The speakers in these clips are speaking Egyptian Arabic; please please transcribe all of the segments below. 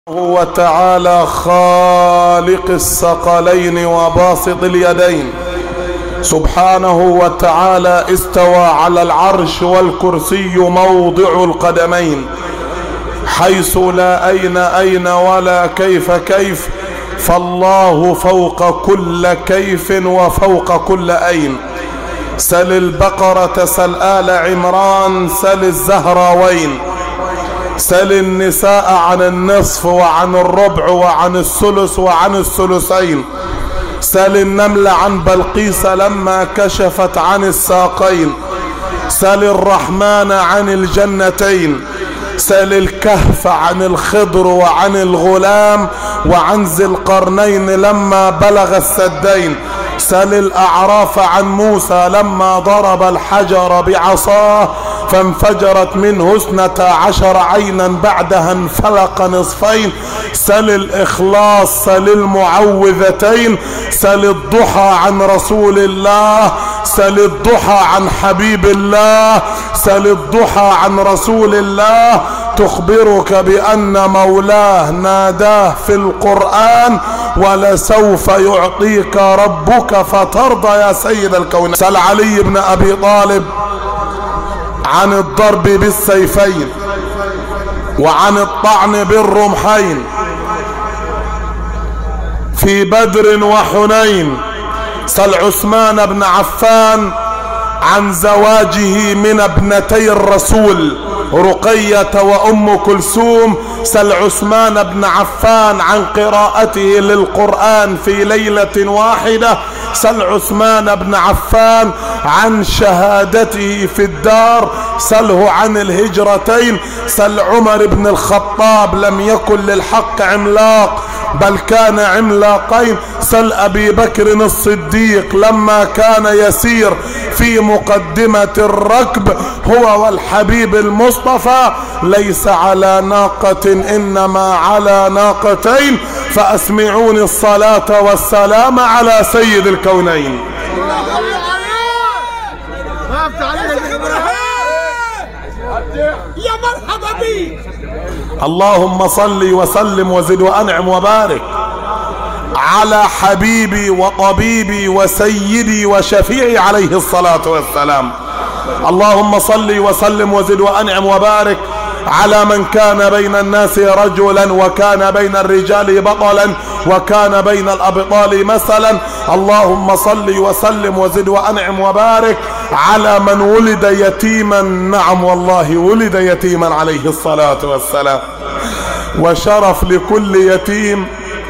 وتعالى خالق الثقلين وباسط اليدين سبحانه وتعالى استوى على العرش والكرسي موضع القدمين حيث لا أين أين ولا كيف كيف فالله فوق كل كيف وفوق كل أين سل البقرة سل آل عمران سل الزهراوين سل النساء عن النصف وعن الربع وعن الثلث وعن الثلثين سل النمل عن بلقيس لما كشفت عن الساقين سل الرحمن عن الجنتين سل الكهف عن الخضر وعن الغلام وعن ذي القرنين لما بلغ السدين سل الأعراف عن موسى لما ضرب الحجر بعصاه فانفجرت منه اثنتا عشر عينا بعدها انفلق نصفين سل الإخلاص سل المعوذتين سل الضحى عن رسول الله سل الضحى عن حبيب الله سل الضحى عن رسول الله تخبرك بأن مولاه ناداه في القرآن ولسوف يعطيك ربك فترضى يا سيد الكون سل علي بن أبي طالب عن الضرب بالسيفين وعن الطعن بالرمحين في بدر وحنين سل عثمان بن عفان عن زواجه من ابنتي الرسول رقية وأم كلثوم سل عثمان بن عفان عن قراءته للقرآن في ليلة واحدة سل عثمان بن عفان عن شهادته في الدار سله عن الهجرتين سل عمر بن الخطاب لم يكن للحق عملاق بل كان عملاقين سل أبي بكر الصديق لما كان يسير في مقدمة الركب هو والحبيب المصطفى ليس على ناقة إنما على ناقتين فأسمعوني الصلاة والسلام على سيد الكونين يا مرحبا بي اللهم صل وسلم وزد وأنعم وبارك على حبيبي وطبيبي وسيدي وشفيعي عليه الصلاة والسلام اللهم صل وسلم وزد وأنعم وبارك على من كان بين الناس رجلا وكان بين الرجال بطلا وكان بين الأبطال مثلا اللهم صل وسلم وزد وأنعم وبارك على من ولد يتيما نعم والله ولد يتيما عليه الصلاة والسلام وشرف لكل يتيم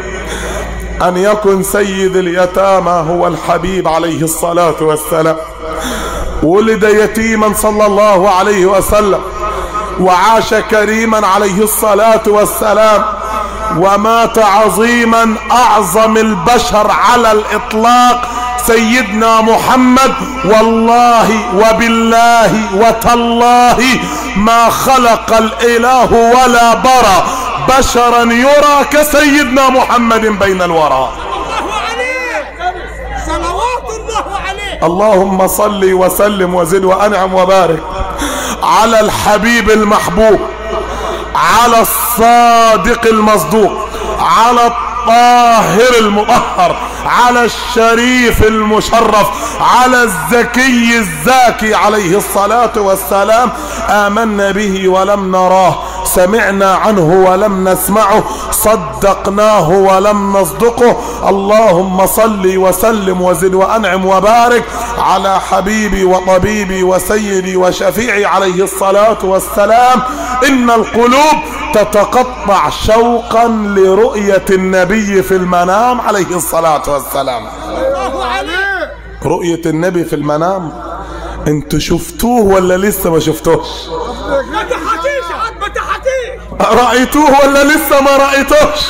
أن يكن سيد اليتامى هو الحبيب عليه الصلاة والسلام ولد يتيما صلى الله عليه وسلم وعاش كريما عليه الصلاة والسلام ومات عظيما أعظم البشر على الإطلاق سيدنا محمد والله وبالله وتالله ما خلق الإله ولا برى بشرا يرى كسيدنا محمد بين الورى الله عليه صلوات الله عليه اللهم صل وسلم وزد وأنعم وبارك على الحبيب المحبوب على الصادق المصدوق على الطاهر المطهر على الشريف المشرف على الزكي الزاكي عليه الصلاة والسلام آمنا به ولم نراه سمعنا عنه ولم نسمعه صدقناه ولم نصدقه اللهم صل وسلم وزد وأنعم وبارك على حبيبي وطبيبي وسيدي وشفيعي عليه الصلاة والسلام إن القلوب تتقطع شوقا لرؤية النبي في المنام عليه الصلاة والسلام الله عليه رؤية النبي في المنام انتوا شفتوه ولا لسه ما شفتوش ما تحكيش عاد ما تحكيش رأيتوه ولا لسه ما رأيتوش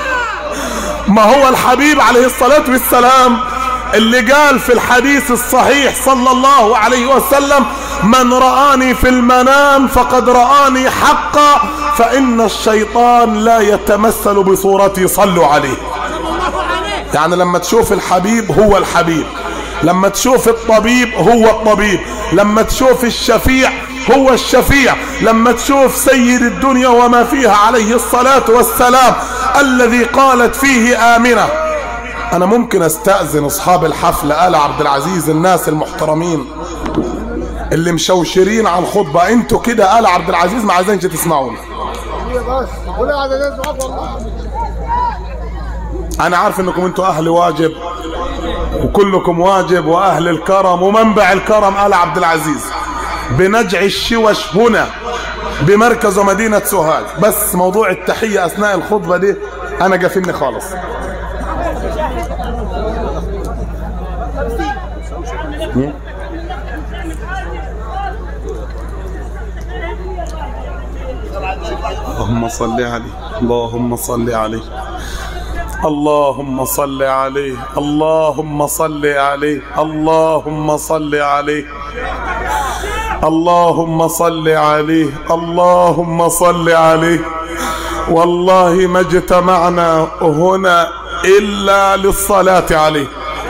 ما هو الحبيب عليه الصلاة والسلام اللي قال في الحديث الصحيح صلى الله عليه وسلم من رآني في المنام فقد رآني حقا فإن الشيطان لا يتمثل بصورتي صلوا عليه صلى الله عليه يعني لما تشوف الحبيب هو الحبيب لما تشوف الطبيب هو الطبيب لما تشوف الشفيع هو الشفيع لما تشوف سيد الدنيا وما فيها عليه الصلاة والسلام الذي قالت فيه آمنة أنا ممكن أستأذن أصحاب الحفلة آل عبد العزيز الناس المحترمين اللي مشوشرين على الخطبة انتوا كده آل عبد العزيز ما عايزينش تسمعونا انا عارف انكم انتوا اهل واجب وكلكم واجب واهل الكرم ومنبع الكرم آل عبد العزيز بنجع الشوش هنا بمركز ومدينة سوهاج بس موضوع التحية اثناء الخطبة دي انا جافني خالص اللهم صل عليه اللهم صل عليه اللهم صل عليه اللهم صل عليه اللهم صل عليه اللهم صل عليه اللهم صل عليه والله ما اجتمعنا هنا الا للصلاه عليه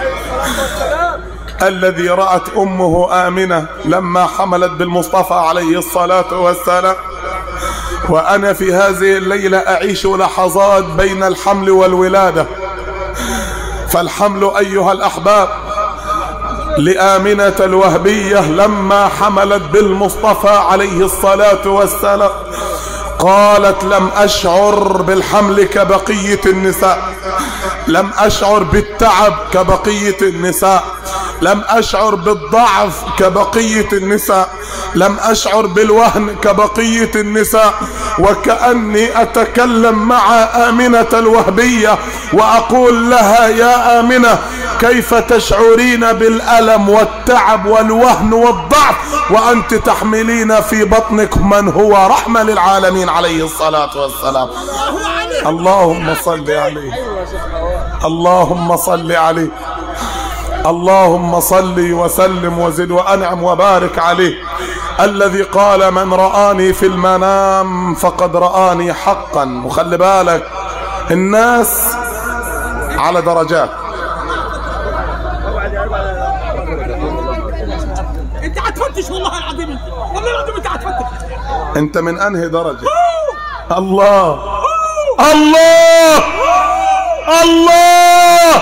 الذي رأت أمه آمنة لما حملت بالمصطفى عليه الصلاة والسلام وأنا في هذه الليلة أعيش لحظات بين الحمل والولادة فالحمل أيها الأحباب لآمنة الوهبية لما حملت بالمصطفى عليه الصلاة والسلام قالت لم أشعر بالحمل كبقية النساء لم أشعر بالتعب كبقية النساء لم أشعر بالضعف كبقية النساء لم أشعر بالوهن كبقية النساء وكأني أتكلم مع آمنة الوهبية وأقول لها يا آمنة كيف تشعرين بالألم والتعب والوهن والضعف وأنت تحملين في بطنك من هو رحمة للعالمين عليه الصلاة والسلام اللهم صل عليه اللهم صل عليه اللهم صل وسلم وزد وانعم وبارك عليه الذي قال من رآني في المنام فقد رآني حقا وخلي بالك الناس على درجات انت هتفتش والله العظيم والله العظيم انت هتفتش انت من انهي درجة الله الله الله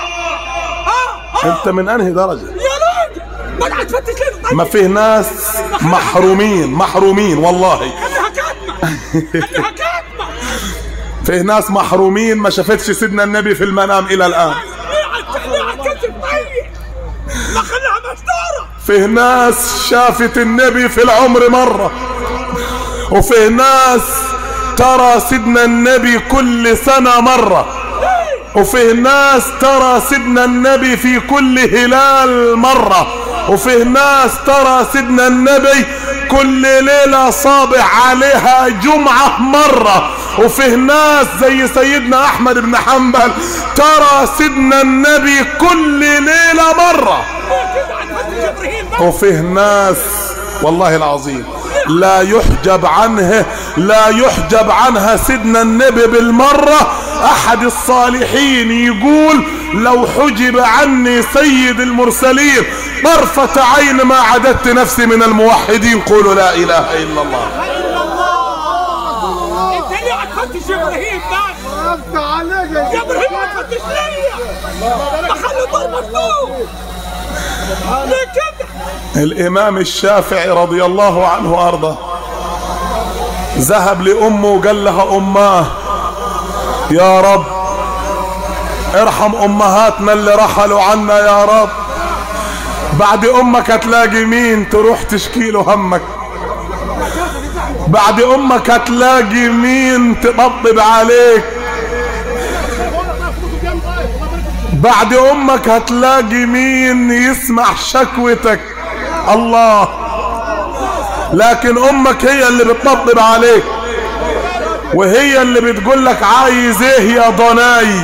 انت من انهي درجة يا راجل ما هتفتش ليه ما فيه ناس محرومين محرومين والله خليها كاتمه خليها كاتمه فيه ناس محرومين ما شافتش سيدنا النبي في المنام الى الان ليه هت- ليه هتكتب طيب ما خليها مستوره فيه ناس شافت النبي في العمر مرة وفيه ناس ترى سيدنا النبي كل سنة مرة وفيه ناس ترى سيدنا النبي في كل هلال مرة وفيه ناس ترى سيدنا النبي كل ليلة صابح عليها جمعة مرة وفيه ناس زي سيدنا أحمد بن حنبل ترى سيدنا النبي كل ليلة مرة كده هتفتش ابراهيم بقى وفيه ناس والله العظيم لا يحجب عنه لا يحجب عنها سيدنا النبي بالمرة احد الصالحين يقول لو حجب عني سيد المرسلين طرفة عين ما عددت نفسي من الموحدين قولوا لا اله الا الله انت ليه هتفتش يا ابراهيم بقى يا ابراهيم ما تفتش ليا اخلي الدور مفتوح ليه كده الامام الشافعي رضي الله عنه وارضاه ذهب لامه وقال لها اماه يا رب ارحم امهاتنا اللي رحلوا عنا يا رب بعد امك هتلاقي مين تروح تشكي له همك بعد امك هتلاقي مين تطبطب عليك بعد امك هتلاقي مين يسمع شكوتك الله لكن امك هي اللي بتطبطب عليك وهي اللي بتقول لك عايز ايه يا ضناي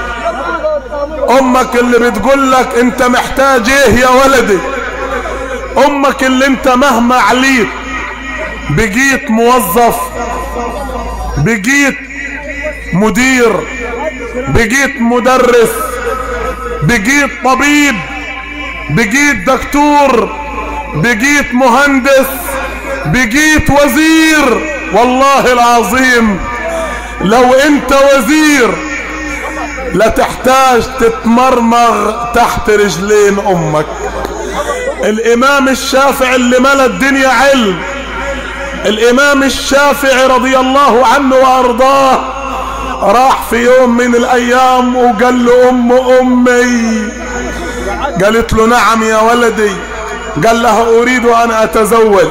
امك اللي بتقول لك انت محتاج ايه يا ولدي امك اللي انت مهما عليت بقيت موظف بقيت مدير بقيت مدرس بقيت طبيب بقيت دكتور بقيت مهندس بقيت وزير والله العظيم لو انت وزير لا تحتاج تتمرمغ تحت رجلين امك الامام الشافعي اللي ملا الدنيا علم الامام الشافعي رضي الله عنه وارضاه راح في يوم من الايام وقال له ام امي قالت له نعم يا ولدي قال لها اريد ان اتزوج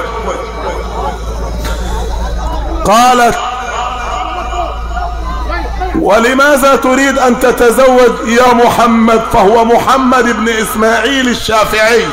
قالت ولماذا تريد ان تتزوج يا محمد فهو محمد بن اسماعيل الشافعي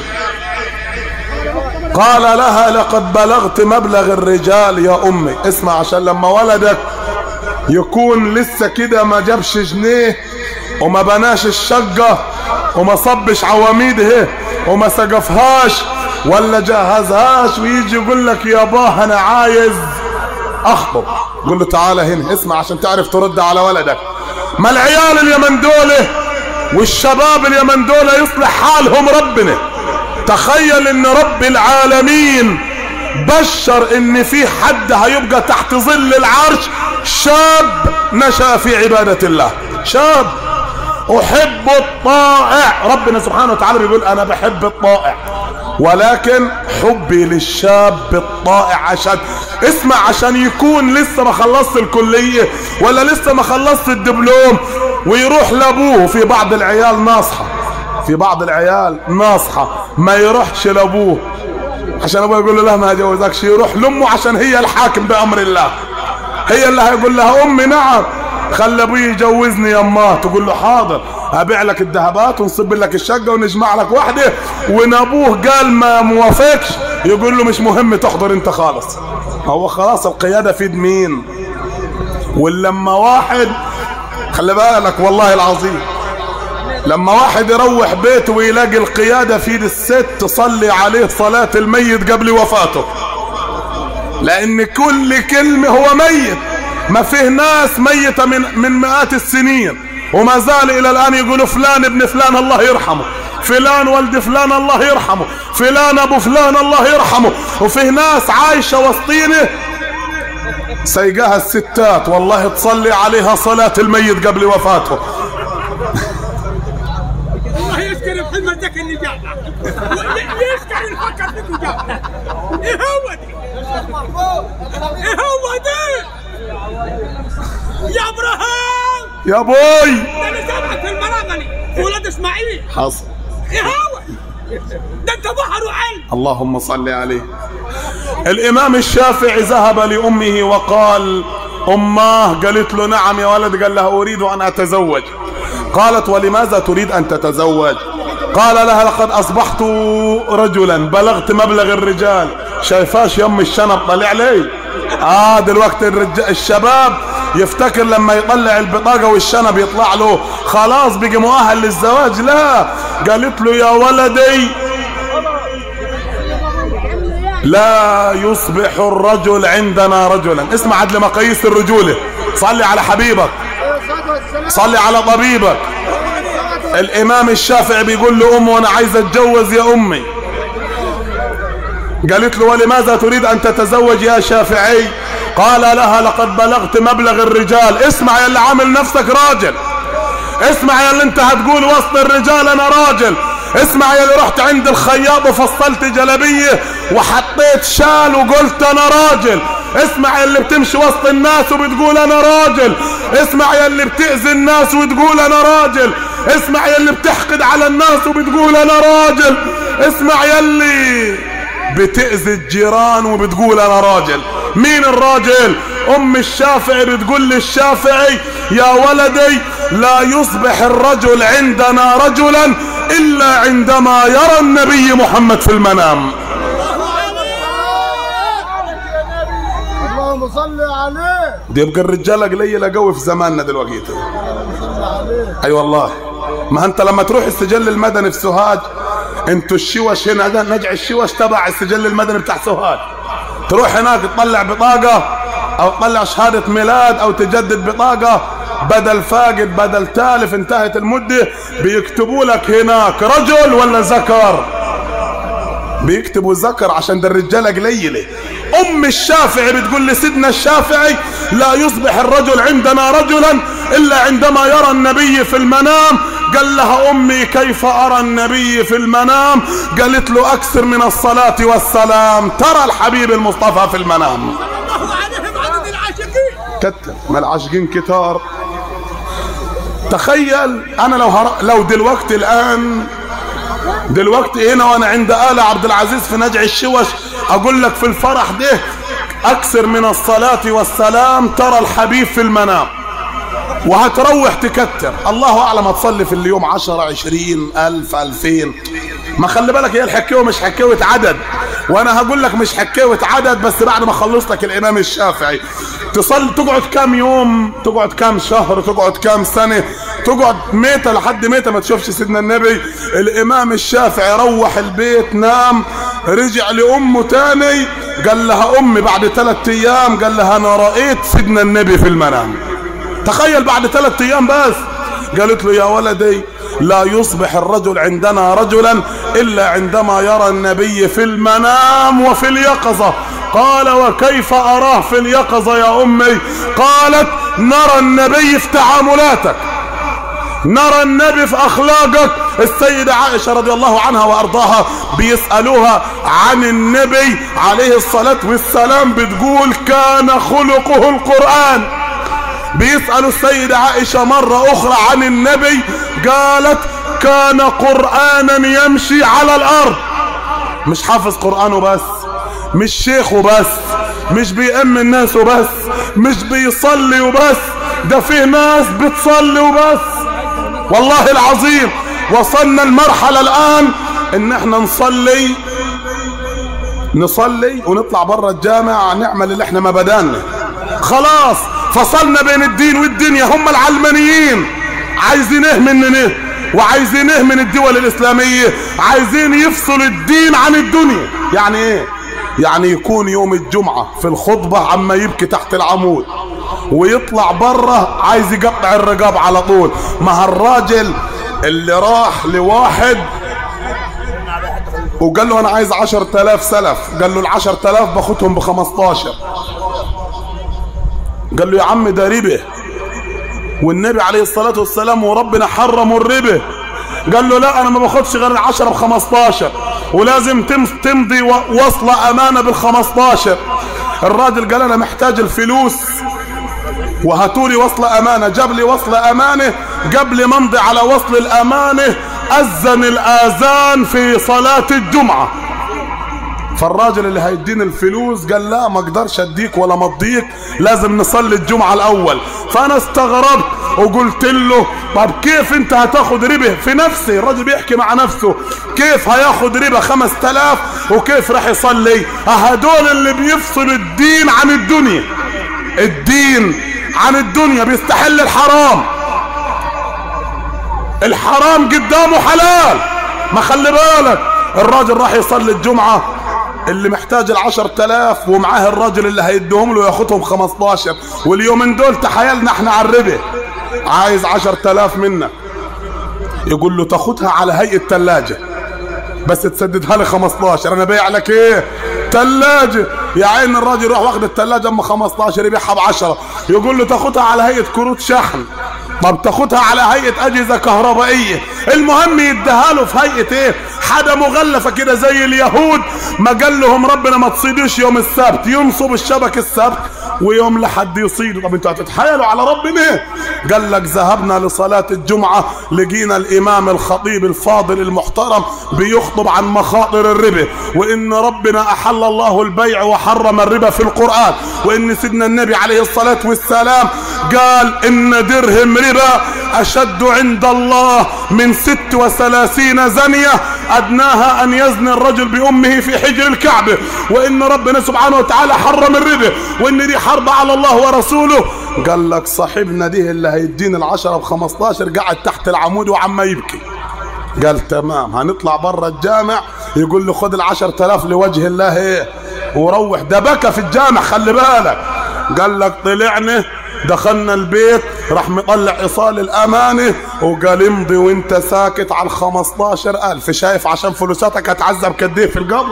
قال لها لقد بلغت مبلغ الرجال يا امي اسمع عشان لما ولدك يكون لسه كده ما جابش جنيه وما بناش الشقة وما صبش عواميده وما سقفهاش ولا جهزهاش ويجي يقول لك يا باه انا عايز اخطب قول له تعالى هنا اسمع عشان تعرف ترد على ولدك ما العيال اليمن دول والشباب اليمن دول يصلح حالهم ربنا تخيل ان رب العالمين بشر ان في حد هيبقى تحت ظل العرش شاب نشأ في عبادة الله شاب احب الطائع ربنا سبحانه وتعالى بيقول انا بحب الطائع ولكن حبي للشاب الطائع عشان اسمع عشان يكون لسه ما خلصت الكلية ولا لسه ما خلصت الدبلوم ويروح لابوه في بعض العيال ناصحة في بعض العيال ناصحة ما يروحش لابوه عشان ابوه يقول له لا ما جوزكش يروح لامه عشان هي الحاكم بامر الله هي اللي هيقول لها امي نعم خلي ابوي يجوزني يا اماه تقول له حاضر ابيع لك الذهبات ونصب لك الشقه ونجمع لك واحده وان ابوه قال ما موافقش يقول له مش مهم تحضر انت خالص هو خلاص القياده في يد مين ولما واحد خلي بالك والله العظيم لما واحد يروح بيته ويلاقي القياده في يد الست تصلي عليه صلاه الميت قبل وفاته لان كل كلمه هو ميت ما فيه ناس ميتة من, من مئات السنين وما زال الى الان يقولوا فلان ابن فلان الله يرحمه فلان ولد فلان الله يرحمه فلان ابو فلان الله يرحمه وفيه ناس عايشة وسطينه سيقاها الستات والله تصلي عليها صلاة الميت قبل وفاته الله يذكر بحلمتك النجاة ليش قاعد نفكر في النجاة ايه هو دي ايه هو دي يا ابراهيم يا بوي ده انا سامعك في المراغني في ولاد اسماعيل حصل ايه هو ده انت بحر وعلم اللهم صل عليه الامام الشافعي ذهب لامه وقال اماه قالت له نعم يا ولد قال لها اريد ان اتزوج قالت ولماذا تريد ان تتزوج قال لها لقد اصبحت رجلا بلغت مبلغ الرجال شايفاش يم الشنب طلع لي اه دلوقتي الرج... الشباب يفتكر لما يطلع البطاقة والشنب يطلع له خلاص بقي مؤهل للزواج لا قالت له يا ولدي لا يصبح الرجل عندنا رجلا اسمع عدل مقاييس الرجولة صلي على حبيبك صلي على طبيبك الامام الشافعي بيقول لامه انا عايز اتجوز يا امي قالت له ولماذا تريد ان تتزوج يا شافعي قال لها لقد بلغت مبلغ الرجال اسمع يا اللي عامل نفسك راجل اسمع يا اللي انت هتقول وسط الرجال انا راجل اسمع يا اللي رحت عند الخياط وفصلت جلبية وحطيت شال وقلت انا راجل اسمع يا اللي بتمشي وسط الناس وبتقول انا راجل اسمع يا اللي بتأذي الناس وتقول انا راجل اسمع يا اللي بتحقد على الناس وبتقول انا راجل اسمع يا اللي بتأذي الجيران وبتقول انا راجل مين الراجل ام الشافعي بتقول للشافعي يا ولدي لا يصبح الرجل عندنا رجلا الا عندما يرى النبي محمد في المنام اللهم صل عليه دي يبقى الرجاله قليله قوي في زماننا دلوقتي صل عليه اي أيوة والله ما انت لما تروح السجل المدني في سوهاج انتوا الشوش هنا ده نجع الشوش تبع السجل المدني بتاع سوهاج تروح هناك تطلع بطاقة او تطلع شهادة ميلاد او تجدد بطاقة بدل فاقد بدل تالف انتهت المدة بيكتبوا لك هناك رجل ولا ذكر بيكتبوا ذكر عشان ده الرجالة قليلة ام الشافعي بتقول لسيدنا الشافعي لا يصبح الرجل عندنا رجلا الا عندما يرى النبي في المنام قال لها امي كيف ارى النبي في المنام قالت له اكثر من الصلاة والسلام ترى الحبيب المصطفى في المنام الله عليهم عدد العاشقين كتر ما العاشقين كتار تخيل انا لو هر... لو دلوقتي الان دلوقتي هنا وانا عند آل عبد العزيز في نجع الشوش اقول لك في الفرح ده اكثر من الصلاة والسلام ترى الحبيب في المنام وهتروح تكتر الله اعلم هتصلي في اليوم عشرة عشرين الف الفين ما خلي بالك هي الحكايه مش حكايه عدد وانا هقول لك مش حكايه عدد بس بعد ما خلص لك الامام الشافعي تصلي تقعد كام يوم تقعد كام شهر تقعد كام سنه تقعد ميتة لحد ميتة ما تشوفش سيدنا النبي الامام الشافعي روح البيت نام رجع لامه تاني قال لها امي بعد ثلاثة ايام قال لها انا رايت سيدنا النبي في المنام تخيل بعد ثلاثة ايام بس قالت له يا ولدي لا يصبح الرجل عندنا رجلا الا عندما يرى النبي في المنام وفي اليقظة قال وكيف اراه في اليقظة يا امي قالت نرى النبي في تعاملاتك نرى النبي في اخلاقك السيدة عائشة رضي الله عنها وارضاها بيسألوها عن النبي عليه الصلاة والسلام بتقول كان خلقه القرآن بيسألوا السيدة عائشة مرة اخرى عن النبي قالت كان قرآنا يمشي على الارض مش حافظ قرآنه بس مش شيخ وبس مش بيأم الناس وبس مش بيصلي وبس ده فيه ناس بتصلي وبس والله العظيم وصلنا المرحلة الآن ان احنا نصلي نصلي ونطلع برا الجامع نعمل اللي احنا ما بدانا خلاص فصلنا بين الدين والدنيا هم العلمانيين عايزين ايه مننا وعايزين ايه من الدول الاسلامية عايزين يفصلوا الدين عن الدنيا يعني ايه يعني يكون يوم الجمعة في الخطبة عما يبكي تحت العمود ويطلع بره عايز يقطع الرقاب على طول ما الراجل اللي راح لواحد وقال له انا عايز عشر تلاف سلف قال له العشر تلاف باخدهم بخمستاشر قال له يا عم ده ربه والنبي عليه الصلاة والسلام وربنا حرموا الربا قال له لا انا ما باخدش غير العشرة بخمستاشر ولازم تم- تمضي و- وصلة امانة بالخمستاشر الراجل قال انا محتاج الفلوس وهاتولي وصلة امانة جاب لي وصلة امانة قبل ما امضي على وصل الامانة اذن الاذان في صلاة الجمعة فالراجل اللي هيديني الفلوس قال لا ما اقدرش اديك ولا مضيك لازم نصلي الجمعة الاول فانا استغربت وقلت له طب كيف انت هتاخد ربا في نفسي الراجل بيحكي مع نفسه كيف هياخد ربا خمس تلاف وكيف راح يصلي هدول اللي بيفصلوا الدين عن الدنيا الدين عن الدنيا بيستحل الحرام الحرام قدامه حلال ما خلي بالك الراجل راح يصلي الجمعة اللي محتاج العشر تلاف ومعاه الراجل اللي هيديهم له ياخدهم خمستاشر واليومين دول تحايلنا احنا على الربا عايز عشر تلاف منك يقول له تاخدها على هيئة تلاجة بس تسددها لي 15 انا بايع لك ايه تلاجة يا عين الراجل يروح واخد التلاجة اما 15 يبيعها ب 10 يقول له تاخدها على هيئة كروت شحن طب تاخدها على هيئة اجهزة كهربائية المهم يديها له في هيئة ايه حاجة مغلفة كده زي اليهود ما قال لهم ربنا ما تصيدوش يوم السبت ينصب الشبك السبت ويوم لحد يصيدوا طب انتوا هتتحايلوا على ربنا قال لك ذهبنا لصلاة الجمعة لقينا الامام الخطيب الفاضل المحترم بيخطب عن مخاطر الربا وان ربنا احل الله البيع وحرم الربا في القرآن وان سيدنا النبي عليه الصلاة والسلام قال ان درهم ربا اشد عند الله من ست وثلاثين زنية ادناها ان يزني الرجل بامه في حجر الكعبة وان ربنا سبحانه وتعالى حرم الربا وان دي حرب على الله ورسوله قال لك صاحبنا دي اللي هيدين العشرة بخمستاشر قاعد تحت العمود وعما يبكي قال تمام هنطلع برا الجامع يقول له خد العشر تلاف لوجه الله ايه وروح ده بكى في الجامع خلي بالك قال لك طلعنا دخلنا البيت راح مطلع ايصال الامانه وقال امضي وانت ساكت على الخمستاشر الف شايف عشان فلوساتك هتعذب كديه في القبر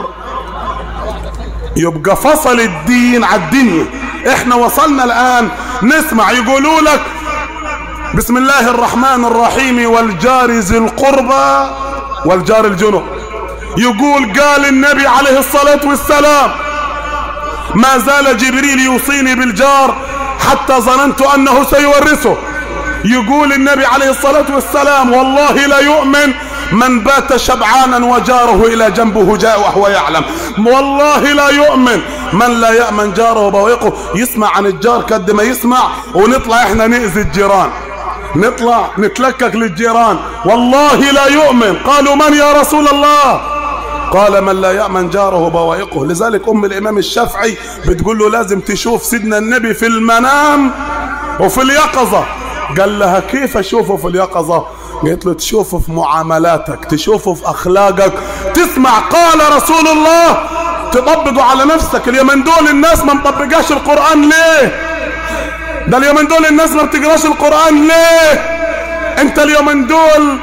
يبقى فصل الدين على الدنيا احنا وصلنا الان نسمع يقولوا لك بسم الله الرحمن الرحيم والجار ذي القربى والجار الجنوب يقول قال النبي عليه الصلاة والسلام ما زال جبريل يوصيني بالجار حتى ظننت أنه سيورثه يقول النبي عليه الصلاة والسلام والله لا يؤمن من بات شبعانا وجاره إلى جنبه جاء وهو يعلم والله لا يؤمن من لا يأمن جاره بويقه يسمع عن الجار قد ما يسمع ونطلع احنا نأذي الجيران نطلع نتلكك للجيران والله لا يؤمن قالوا من يا رسول الله قال من لا يأمن جاره بوائقه لذلك أم الإمام الشافعي بتقول له لازم تشوف سيدنا النبي في المنام وفي اليقظة قال لها كيف أشوفه في اليقظة قالت له تشوفه في معاملاتك تشوفه في أخلاقك تسمع قال رسول الله تطبقه على نفسك اليمن دول الناس ما مطبقاش القرآن ليه ده اليومين دول الناس ما بتقراش القرآن ليه انت اليومين دول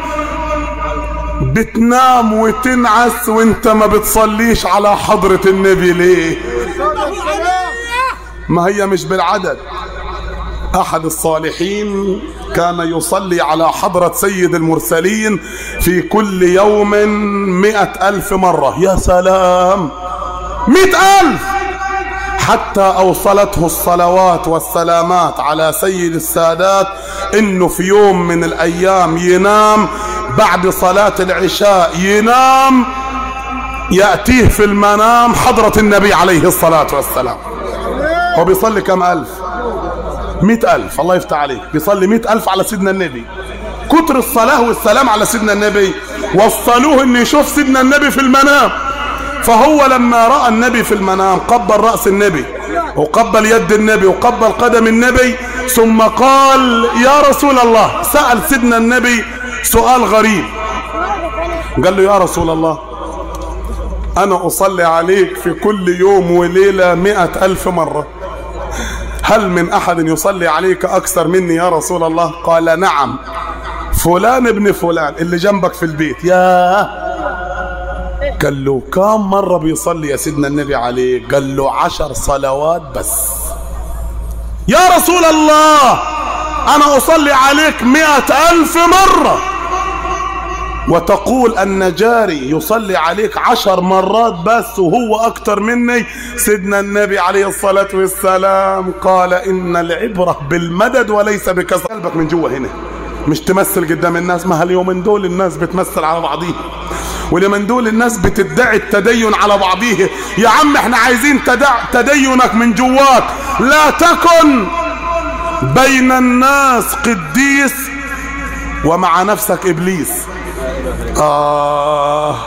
بتنام وتنعس وانت ما بتصليش على حضرة النبي ليه ما هي مش بالعدد احد الصالحين كان يصلي على حضرة سيد المرسلين في كل يوم مئة الف مرة يا سلام مئة الف حتى اوصلته الصلوات والسلامات على سيد السادات انه في يوم من الايام ينام بعد صلاة العشاء ينام يأتيه في المنام حضرة النبي عليه الصلاة والسلام هو بيصلي كم ألف مئة ألف الله يفتح عليك بيصلي مئة ألف على سيدنا النبي كتر الصلاة والسلام على سيدنا النبي وصلوه انه يشوف سيدنا النبي في المنام فهو لما رأى النبي في المنام قبل رأس النبي وقبل يد النبي وقبل قدم النبي ثم قال يا رسول الله سأل سيدنا النبي سؤال غريب قال له يا رسول الله أنا أصلي عليك في كل يوم وليلة مئة ألف مرة هل من أحد يصلي عليك أكثر مني يا رسول الله قال نعم فلان ابن فلان اللي جنبك في البيت يا قال له كم مرة بيصلي يا سيدنا النبي عليه قال له عشر صلوات بس يا رسول الله أنا أصلي عليك مئة ألف مرة وتقول أن جاري يصلي عليك عشر مرات بس وهو أكتر مني سيدنا النبي عليه الصلاة والسلام قال إن العبرة بالمدد وليس بكسر قلبك من جوا هنا مش تمثل قدام الناس ما هاليومين دول الناس بتمثل على بعضيها واليومين دول الناس بتدعي التدين على بعضيه يا عم احنا عايزين تدع تدينك من جواك لا تكن بين الناس قديس ومع نفسك ابليس آه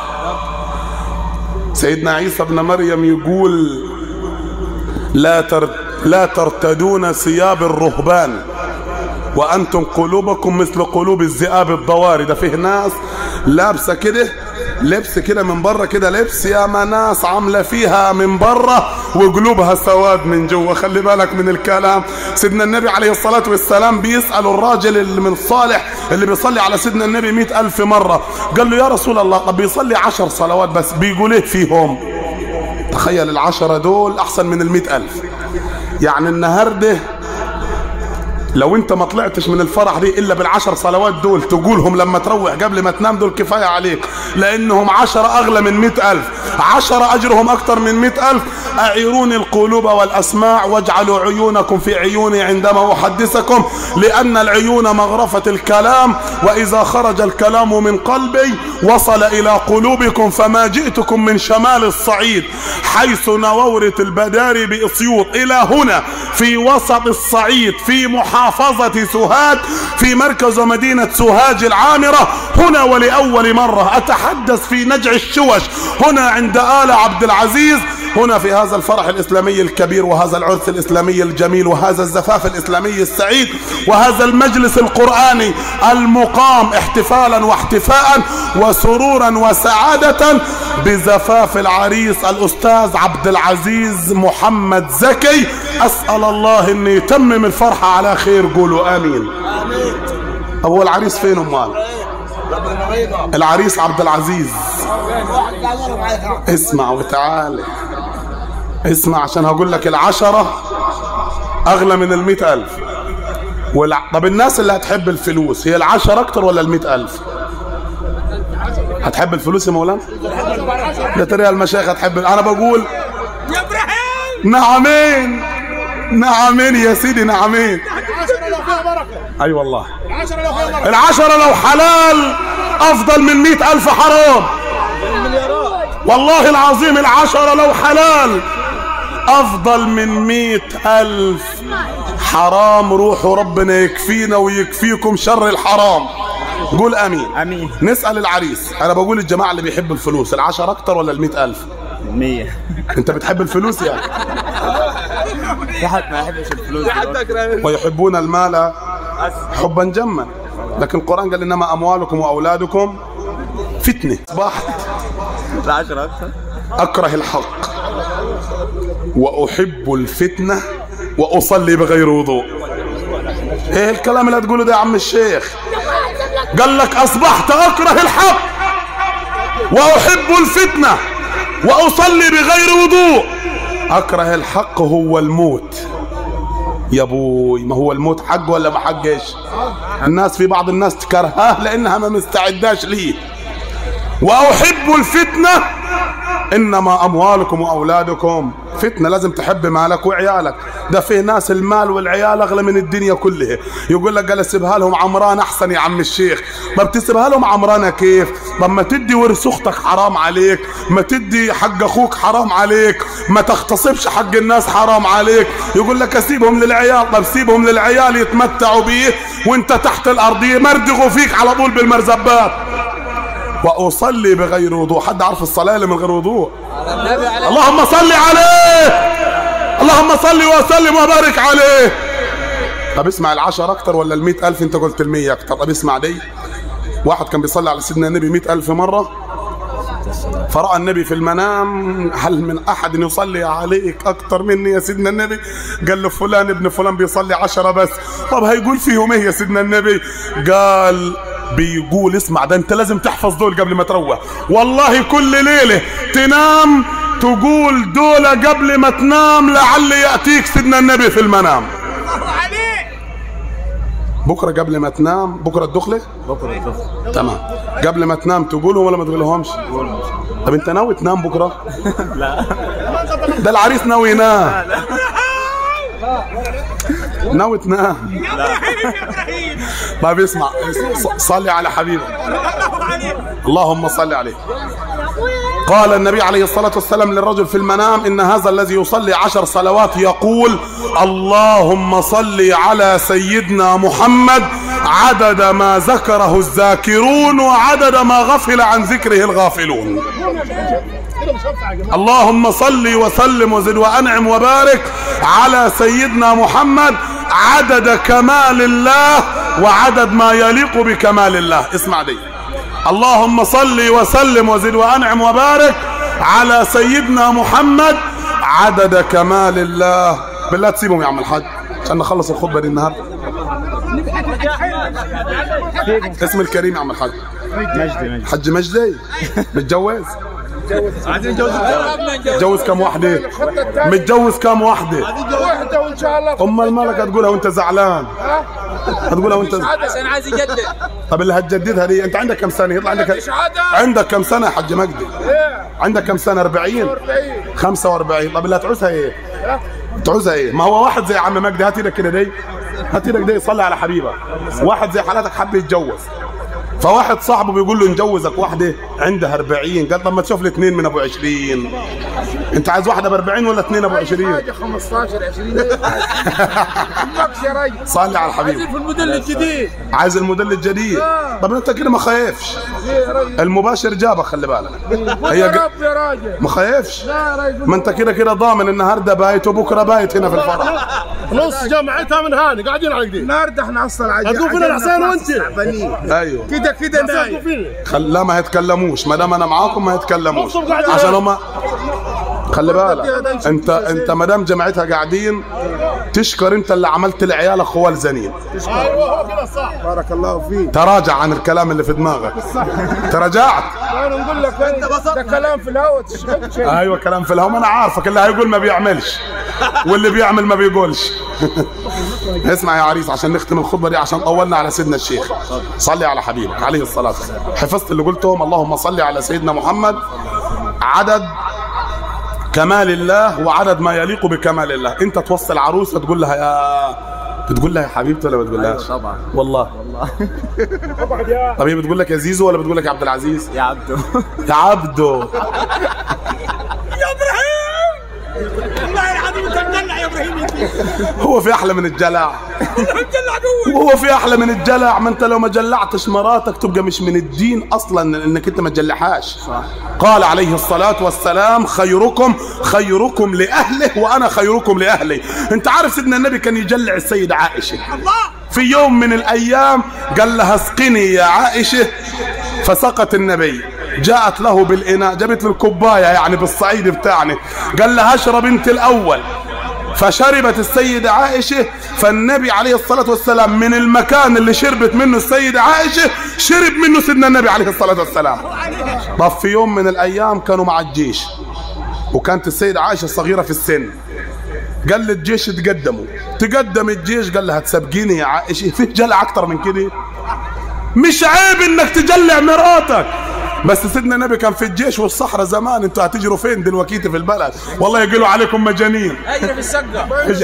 سيدنا عيسى ابن مريم يقول لا تر لا ترتدون ثياب الرهبان وانتم قلوبكم مثل قلوب الذئاب الضواري ده فيه ناس لابسه كده لبس كده من بره كده لبس يا ناس عامله فيها من بره وقلوبها سواد من جوه خلي بالك من الكلام سيدنا النبي عليه الصلاة والسلام بيسأل الراجل اللي من الصالح اللي بيصلي على سيدنا النبي مئة ألف مرة قال له يا رسول الله طب بيصلي عشر صلوات بس بيقول ايه فيهم تخيل العشرة دول أحسن من المئة ألف يعني النهارده لو انت ما طلعتش من الفرح دي الا بالعشر صلوات دول تقولهم لما تروح قبل ما تنام دول كفاية عليك لانهم عشرة اغلى من مئة الف عشرة اجرهم اكتر من مئة الف اعيروني القلوب والاسماع واجعلوا عيونكم في عيوني عندما احدثكم لان العيون مغرفة الكلام واذا خرج الكلام من قلبي وصل الى قلوبكم فما جئتكم من شمال الصعيد حيث نورة البداري باسيوط الى هنا في وسط الصعيد في محافظة سوهاج في مركز مدينة سوهاج العامرة هنا ولأول مرة أتحدث في نجع الشوش هنا عند آل عبد العزيز هنا في هذا الفرح الإسلامي الكبير وهذا العرس الإسلامي الجميل وهذا الزفاف الإسلامي السعيد وهذا المجلس القرآني المقام احتفالا واحتفاء وسرورا وسعادة بزفاف العريس الأستاذ عبد العزيز محمد زكي أسأل الله أن يتمم الفرحة على خير قولوا آمين هو العريس فين أمال العريس عبد العزيز اسمع وتعالى اسمع عشان هقول لك العشرة أغلى من المئة ألف والع... طب الناس اللي هتحب الفلوس هي العشرة أكتر ولا المئة ألف هتحب الفلوس يا مولانا ده طريقة المشايخ هتحب أنا بقول يا ابراهيم نعمين نعمين يا سيدي نعمين العشرة لو فيها بركة أي أيوة والله العشرة لو فيها بركة العشرة لو حلال أفضل من مئة ألف حرام والله العظيم العشرة لو حلال أفضل من مئة ألف حرام روحوا ربنا يكفينا ويكفيكم شر الحرام قول أمين امين نسأل العريس أنا بقول الجماعة اللي بيحب الفلوس العشرة أكتر ولا المئة ألف 100 أنت بتحب الفلوس يعني في حد ما يحبش الفلوس ويحبون المال حبا جما لكن القرآن قال إنما أموالكم وأولادكم فتنة أصبحت العشرة اكثر أكره الحق وأحب الفتنة وأصلي بغير وضوء إيه الكلام اللي هتقوله ده يا عم الشيخ قال لك أصبحت أكره الحق وأحب الفتنة وأصلي بغير وضوء أكره الحق هو الموت يا ابوي ما هو الموت حق ولا ما حقش الناس في بعض الناس تكرهه لانها ما مستعداش ليه واحب الفتنه انما اموالكم واولادكم فتنه لازم تحب مالك وعيالك ده فيه ناس المال والعيال اغلى من الدنيا كلها يقول لك قال اسيبها لهم عمران احسن يا عم الشيخ ما بتسيبها لهم عمرانه كيف طب ما تدي ورث اختك حرام عليك ما تدي حق اخوك حرام عليك ما تغتصبش حق الناس حرام عليك يقول لك اسيبهم للعيال طب سيبهم للعيال يتمتعوا بيه وانت تحت الارض يمردغوا فيك على طول بالمرزبات واصلي بغير وضوء حد عارف الصلاه اللي من غير وضوء اللهم صل عليه اللهم صل وسلم وبارك عليه طب اسمع العشر اكتر ولا المئة الف انت قلت المية اكتر طب اسمع دي واحد كان بيصلي على سيدنا النبي مئة الف مرة فرأى النبي في المنام هل من أحد يصلي عليك أكتر مني يا سيدنا النبي قال له فلان ابن فلان بيصلي عشرة بس طب هيقول فيهم ايه يا سيدنا النبي قال بيقول اسمع ده انت لازم تحفظ دول قبل ما تروح والله كل ليلة تنام تقول دول قبل ما تنام لعل يأتيك سيدنا النبي في المنام عليك بكرة قبل ما تنام بكرة الدخلة بكره الدخل تمام قبل ما تنام تقولهم ولا ما تقولهمش طب انت ناوي تنام بكرة لا ده العريس ناوي ينام ناوي تنام يا ابراهيم يا ابراهيم طيب اسمع ص- صلي على حبيبك الله عليك اللهم صل عليه قال النبي عليه الصلاة والسلام للرجل في المنام إن هذا الذي يصلي عشر صلوات يقول اللهم صل على سيدنا محمد عدد ما ذكره الذاكرون وعدد ما غفل عن ذكره الغافلون اللهم صل وسلم وزد وانعم وبارك على سيدنا محمد عدد كمال الله وعدد ما يليق بكمال الله اسمع دي اللهم صل وسلم وزد وانعم وبارك على سيدنا محمد عدد كمال الله بالله تسيبهم يا عم الحاج عشان نخلص الخطبه دي النهارده اسم الكريم يا عم الحاج مجدي مجدي حج مجدي متجوز عايزين نتجوز متجوز كم واحدة متجوز كم واحدة واحدة وإن شاء الله أمال مالك هتقولها وأنت زعلان هتقولها وأنت عشان عايز يجدد طب اللي هتجددها دي أنت عندك كم سنة يطلع عندك عندك كم سنة يا حج مجدي عندك كم سنة 40 45 طب اللي هتعوزها إيه تعوزها إيه ما هو واحد زي عم مجدي هات ايدك كده دي هات ايدك دي صلي على حبيبك واحد زي حالاتك حب يتجوز فواحد صاحبه بيقول له نجوزك واحدة عندها 40 قال طب ما تشوف لي اثنين من ابو 20 انت عايز واحده ب 40 ولا اثنين ابو 20 حاجه 15 20 ماكش يا ريس صلي على الحبيب في الموديل الجديد عايز الموديل الجديد طب انت كده ما خايفش يا ريس المباشر جابك خلي بالك هي يا ج... رب يا راجل ما خايفش لا يا ريس ما انت كده كده ضامن النهارده بايت وبكره بايت هنا في الفرح نص جامعتها من هاني قاعدين على كده النهارده احنا اصلا عجل هتقول فين الحسين وانت؟ ايوه كده كده نايم خل... لا ما يتكلموش ما دام انا معاكم ما يتكلموش نصهم قاعدين. عشان هما خلي بالك انت انت ما دام جماعتها قاعدين تشكر انت اللي عملت لعيالك خوال زنين ايوه هو كده صح بارك الله فيك تراجع عن الكلام اللي في دماغك تراجعت انا نقول لك ده كلام في الهواء تشغل شيء ايوه كلام في الهوا ما انا عارفك اللي هيقول ما بيعملش واللي بيعمل ما بيقولش اسمع يا عريس عشان نختم الخطبه دي عشان طولنا على سيدنا الشيخ صلي على حبيبك عليه الصلاه والسلام حفظت اللي قلتهم اللهم صل على سيدنا محمد عدد كمال الله وعدد ما يليق بكمال الله انت توصل عروسه تقول لها يا بتقول لها يا حبيبتي ولا ما بتقولهاش طبعا والله طب هي بتقول لك يا زيزو ولا بتقول لك يا عبد العزيز يا عبدو يا عبدو يا ابراهيم والله العظيم انت مدلع يا ابراهيم انت هو في احلى من الجلع مدلع جوه وهو في احلى من الجلع ما انت لو ما جلعتش مراتك تبقى مش من الدين اصلا انك انت ما تجلعهاش قال عليه الصلاة والسلام خيركم خيركم لأهله وأنا خيركم لأهلي أنت عارف سيدنا النبي كان يجلع السيدة عائشة الله في يوم من الأيام قال لها اسقني يا عائشة فسقت النبي جاءت له بالإناء جابت له الكوباية يعني بالصعيد بتاعنا قال لها اشرب انت الأول فشربت السيدة عائشة فالنبي عليه الصلاة والسلام من المكان اللي شربت منه السيدة عائشة شرب منه سيدنا النبي عليه الصلاة والسلام طب في يوم من الأيام كانوا مع الجيش وكانت السيدة عائشة صغيرة في السن قال للجيش تقدموا تقدم الجيش قال لها تسبقيني يا عائشة في جلع أكتر من كده مش عيب انك تجلع مراتك بس سيدنا النبي كان في الجيش والصحراء زمان انتوا هتجروا فين دلوقتي في البلد والله يقولوا عليكم مجانين اجري في السقه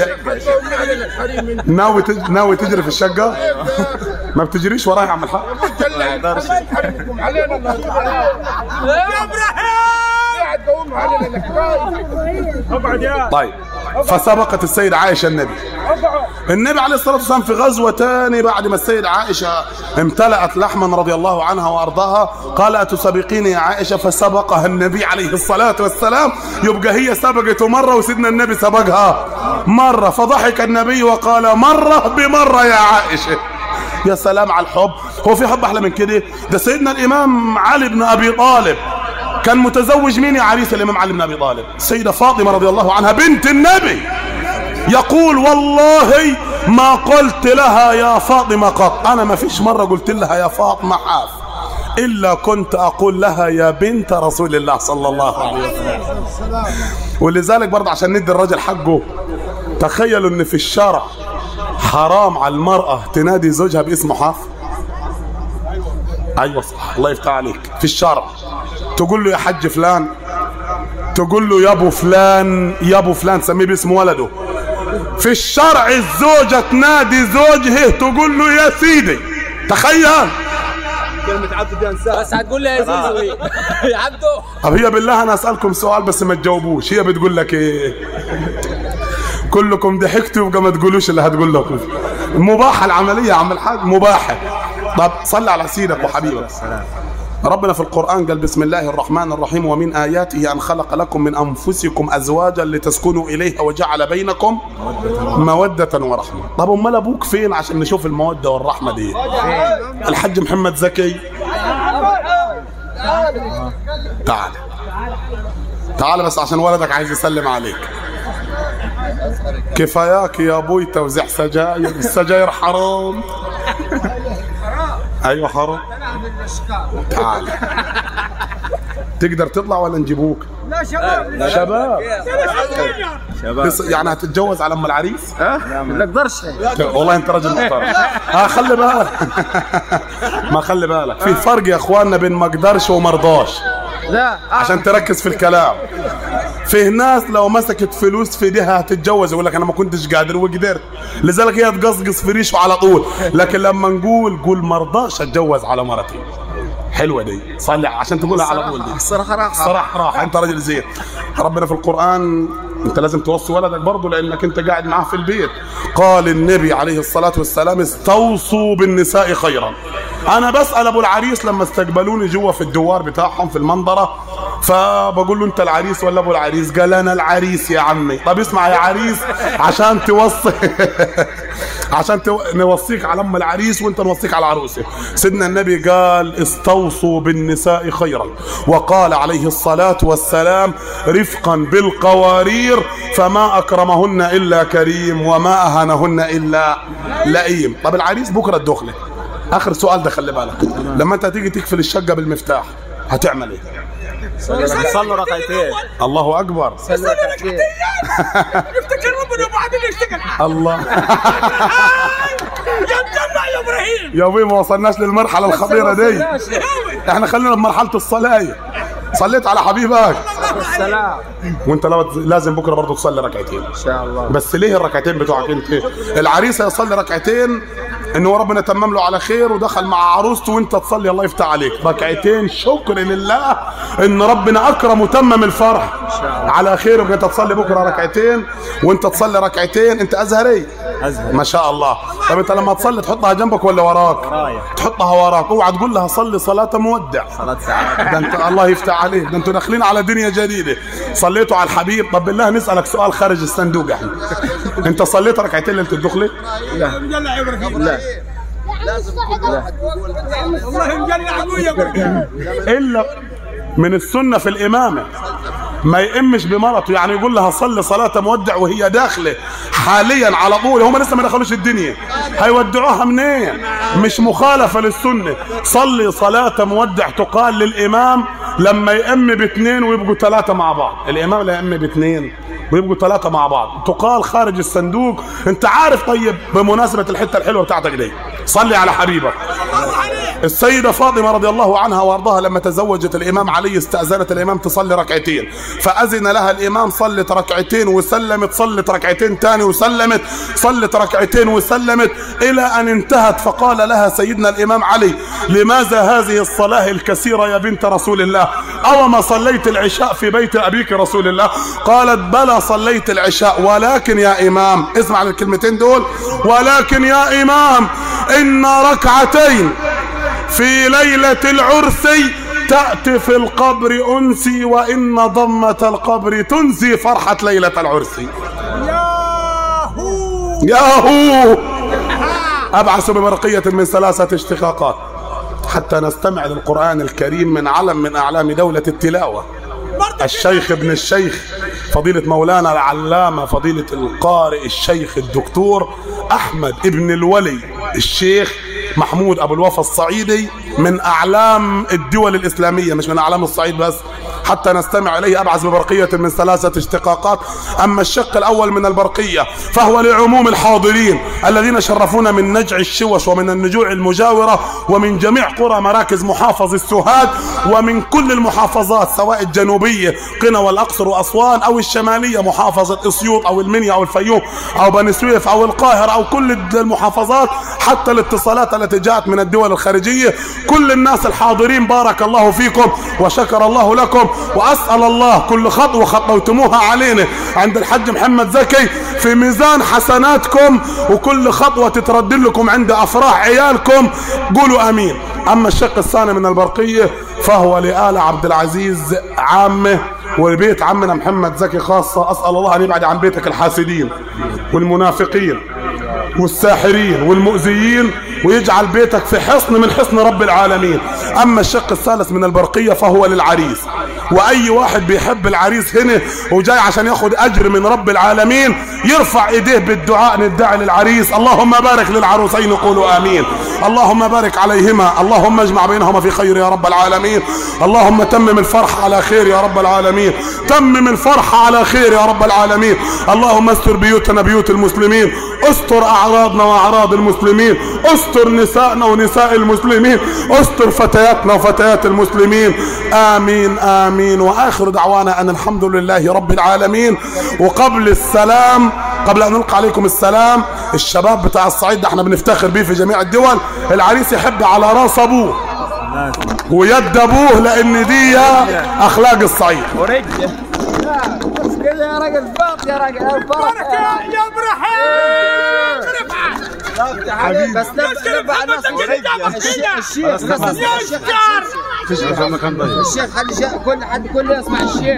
ناوي تج... ناوي تجري في الشقة ما بتجريش ورايا يا عم الحاج حريمكم علينا يا ابراهيم قاعد تقوم علينا الحكايه اقعد يا طيب فسبقت السيدة عائشة النبي النبي عليه الصلاة والسلام في غزوة تاني بعد ما السيدة عائشة امتلأت لحما رضي الله عنها وأرضاها قال أتسبقيني يا عائشة فسبقها النبي عليه الصلاة والسلام يبقى هي سبقته مرة وسيدنا النبي سبقها مرة فضحك النبي وقال مرة بمرة يا عائشة يا سلام على الحب هو في حب أحلى من كده ده سيدنا الإمام علي بن أبي طالب كان متزوج مين يا عريس الإمام علي بن أبي طالب السيدة فاطمة رضي الله عنها بنت النبي يقول والله ما قلت لها يا فاطمة قط أنا ما فيش مرة قلت لها يا فاطمة حاف إلا كنت أقول لها يا بنت رسول الله صلى الله عليه وسلم ولذلك برضه عشان ندي الراجل حقه تخيلوا ان في الشرع حرام على المرأة تنادي زوجها باسمه حاف ايوه صح الله يفتح عليك في الشرع تقول له يا حج فلان تقول له يا ابو فلان يا ابو فلان سميه باسم ولده في الشرع الزوجة تنادي زوجها تقول له يا سيدي تخيل بس هتقول لي يا زيزو ايه يا عبدو طب هي بالله انا اسالكم سؤال بس ما تجاوبوش هي بتقول لك ايه كلكم ضحكتوا يبقى ما تقولوش اللي هتقول لكم مباحه العمليه يا عم الحاج مباحه طب صل على سيدك وحبيبك ربنا في القرآن قال بسم الله الرحمن الرحيم ومن آياته أن خلق لكم من أنفسكم أزواجا لتسكنوا إليها وجعل بينكم مودة ورحمة طب أمال أبوك فين عشان نشوف المودة والرحمة دي الحج محمد زكي تعال تعال بس عشان ولدك عايز يسلم عليك كفاياك يا ابوي توزيع سجاير السجاير حرام ايوه حرام تعال تقدر تطلع ولا نجيبوك لا شباب شباب شباب بس يعني هتتجوز على ام العريس ما نقدرش والله انت راجل محترم ها خلي بالك ما خلي بالك في فرق يا اخواننا بين ما اقدرش وما ارضاش لا عشان تركز في الكلام فيه ناس لو مسكت فلوس في ايديها هتتجوز يقول لك انا ما كنتش قادر وقدرت لذلك هي تقصقص في ريشه على طول لكن لما نقول قول ما ارضاش اتجوز على مرتي حلوه دي صلي عشان تقولها على طول دي الصراحه راحه صراحة راح انت راجل زين ربنا في القرآن انت لازم توصي ولدك برضه لانك انت قاعد معاه في البيت قال النبي عليه الصلاة والسلام استوصوا بالنساء خيرا انا بسأل ابو العريس لما استقبلوني جوا في الدوار بتاعهم في المنظرة فبقول له انت العريس ولا ابو العريس قال انا العريس يا عمي طب اسمع يا عريس عشان توصي عشان تو... نوصيك على ام العريس وانت نوصيك على العروسه سيدنا النبي قال استوصوا بالنساء خيرا وقال عليه الصلاه والسلام رفقا بالقوارير فما اكرمهن الا كريم وما اهانهن الا لئيم طب العريس بكره الدخله اخر سؤال ده خلي بالك لما انت تيجي تقفل الشقه بالمفتاح هتعمل ايه صلوا ركعتين الله اكبر صلي ركعتين افتكر ربنا وبعدين اشتغل الله يا مجمع يا ابراهيم يا ابوي ما وصلناش للمرحله الخطيره دي احنا خلينا بمرحله الصلاه صليت على حبيبك السلام وانت لو- لازم بكره برضه تصلي ركعتين ان شاء الله بس ليه الركعتين بتوعك انت العريس هيصلي ركعتين ان هو ربنا تمم له على خير ودخل مع عروسته وانت تصلي الله يفتح عليك ركعتين شكر لله ان ربنا اكرم وتمم الفرح على خير وانت تصلي بكره ركعتين وانت تصلي ركعتين انت ازهري أزهري. ما شاء الله طب انت لما تصلي تحطها جنبك ولا وراك ورايا. تحطها وراك اوعى تقول لها صلي صلاه مودع صلاة ساعات ده انت الله يفتح عليك ده انتوا داخلين على دنيا جديده صليتوا على الحبيب طب بالله نسالك سؤال خارج الصندوق احنا انت صليت ركعتين ليله الدخله مجلع يا ابراهيم لا والله مجلع ابوي يا ابراهيم الا من السنه في الامامه ما يئمش بمرته يعني يقول لها صلي صلاه مودع وهي داخله حاليا على طول هم لسه ما دخلوش الدنيا هيودعوها منين مش مخالفه للسنه صلي صلاه مودع تقال للامام لما يئم باثنين ويبقوا ثلاثه مع بعض الامام لا يئم باثنين ويبقوا ثلاثه مع بعض تقال خارج الصندوق انت عارف طيب بمناسبه الحته الحلوه بتاعتك دي صلي على حبيبك السيدة فاطمة رضي الله عنها وارضاها لما تزوجت الإمام علي استأذنت الإمام تصلي ركعتين فأذن لها الإمام صلت ركعتين وسلمت صلت ركعتين تاني وسلمت صلت ركعتين وسلمت إلى أن انتهت فقال لها سيدنا الإمام علي لماذا هذه الصلاة الكثيرة يا بنت رسول الله أو ما صليت العشاء في بيت أبيك رسول الله قالت بلى صليت العشاء ولكن يا إمام اسمع الكلمتين دول ولكن يا إمام إن ركعتين في ليلة العرس تأتي في القبر أنسي وإن ضمة القبر تنسي فرحة ليلة العرس ياهو أبعث ببرقية من ثلاثة اشتقاقات حتى نستمع للقرآن الكريم من علم من أعلام دولة التلاوة الشيخ ابن الشيخ فضيلة مولانا العلامة فضيلة القارئ الشيخ الدكتور أحمد ابن الولي الشيخ محمود أبو الوفا الصعيدي من أعلام الدول الإسلامية مش من أعلام الصعيد بس حتى نستمع إليه أبعث ببرقية من ثلاثة اشتقاقات أما الشق الأول من البرقية فهو لعموم الحاضرين الذين شرفونا من نجع الشوش ومن النجوع المجاورة ومن جميع قرى مراكز محافظ السوهاد ومن كل المحافظات سواء الجنوبية قنا والأقصر وأسوان أو الشمالية محافظة أسيوط أو المنيا أو الفيوم أو بني سويف أو القاهرة أو كل المحافظات حتى الاتصالات التي جاءت من الدول الخارجية كل الناس الحاضرين بارك الله فيكم وشكر الله لكم وأسأل الله كل خطوة خطوتموها علينا عند الحج محمد زكي في ميزان حسناتكم وكل خطوة تترد لكم عند أفراح عيالكم قولوا أمين أما الشق الثاني من البرقية فهو لآل عبد العزيز عامه ولبيت عمنا محمد زكي خاصة أسأل الله أن يبعد عن بيتك الحاسدين والمنافقين والساحرين والمؤذيين ويجعل بيتك في حصن من حصن رب العالمين أما الشق الثالث من البرقية فهو للعريس وأي واحد بيحب العريس هنا وجاي عشان ياخد أجر من رب العالمين يرفع إيديه بالدعاء ندعي للعريس اللهم بارك للعروسين قولوا آمين اللهم بارك عليهما اللهم اجمع بينهما في خير يا رب العالمين اللهم تمم الفرح على خير يا رب العالمين تمم الفرح على خير يا رب العالمين اللهم استر بيوتنا بيوت المسلمين استر أعراضنا وأعراض المسلمين استر نسائنا ونساء المسلمين استر فتياتنا وفتيات المسلمين آمين آمين وآخر دعوانا أن الحمد لله رب العالمين وقبل السلام قبل أن نلقى عليكم السلام الشباب بتاع الصعيد ده احنا بنفتخر بيه في جميع الدول العريس يحب على راس أبوه ويد ابوه لان دي اخلاق الصعيد ورجل بس كده يا راجل فاق يا راجل بركة فاق يا ابراهيم رفعت بس نبع نبع الناس الشيخ الشيخ بس يا الشيخ اشكر الشيخ خلي شيخ كل حد كله يسمع الشيخ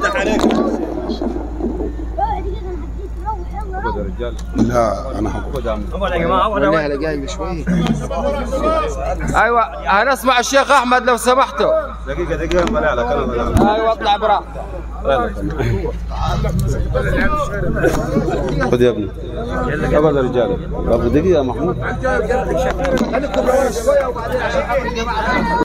لا انا هقول والله لا جاي شوي ايوه هنسمع الشيخ احمد لو سمحتوا دقيقة دقيقة بلا لك انا بلا ايوه اطلع براحتك خذ يا ابني ابدا يا رجال دقيقة يا محمود خليكم شويه وبعدين عشان